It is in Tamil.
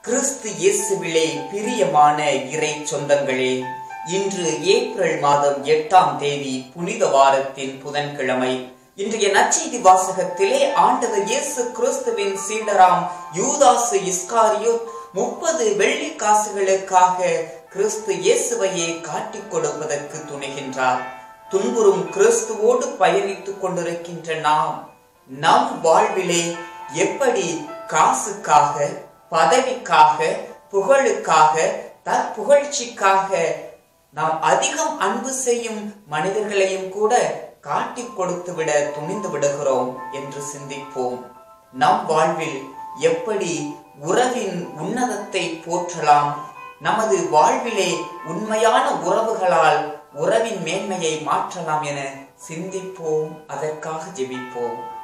கிறிஸ்து இயேசுவிலே பிரியமான இறை சொந்தங்களே இன்று ஏப்ரல் மாதம் எட்டாம் தேதி புனித வாரத்தின் புதன்கிழமை இன்றைய நற்செய்தி வாசகத்திலே ஆண்டவர் இயேசு கிறிஸ்துவின் சீடராம் யூதாசு இஸ்காரியோத் முப்பது வெள்ளி காசுகளுக்காக கிறிஸ்து இயேசுவையே காட்டிக் கொடுப்பதற்கு துணிகின்றார் துன்புறும் கிறிஸ்துவோடு பயணித்துக் கொண்டிருக்கின்ற நாம் நம் வாழ்விலே எப்படி காசுக்காக பதவிக்காக புகழுக்காக தற்புகழ்ச்சிக்காக நாம் அதிகம் அன்பு செய்யும் மனிதர்களையும் கூட காட்டிக் கொடுத்து விட துணிந்து விடுகிறோம் என்று சிந்திப்போம் நம் வாழ்வில் எப்படி உறவின் உன்னதத்தை போற்றலாம் நமது வாழ்விலே உண்மையான உறவுகளால் உறவின் மேன்மையை மாற்றலாம் என சிந்திப்போம் அதற்காக ஜெபிப்போம்